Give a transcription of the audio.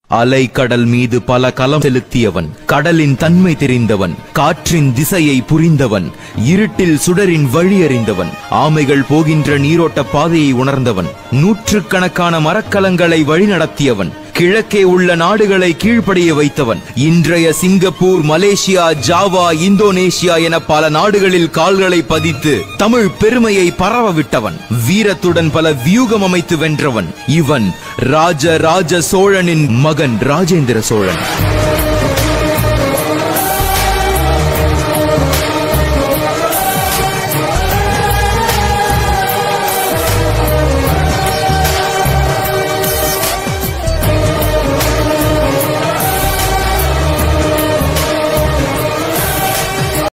அலை கடல் மீது பல கலம் செலுத்தியவன் கடலின் தன்மை தெரிந்தவன் காற்றின் திசையை புரிந்தவன் இருட்டில் சுடரின் வழி அறிந்தவன் ஆமைகள் போகின்ற நீரோட்ட பாதையை உணர்ந்தவன் நூற்றுக்கணக்கான மரக்கலங்களை வழிநடத்தியவன் கிழக்கே உள்ள நாடுகளை கீழ்ப்படிய வைத்தவன் இன்றைய சிங்கப்பூர் மலேசியா ஜாவா இந்தோனேஷியா என பல நாடுகளில் கால்களை பதித்து தமிழ் பெருமையை பரவ விட்டவன் வீரத்துடன் பல வியூகம் அமைத்து வென்றவன் இவன் ராஜ ராஜ சோழனின் மகன் ராஜேந்திர சோழன்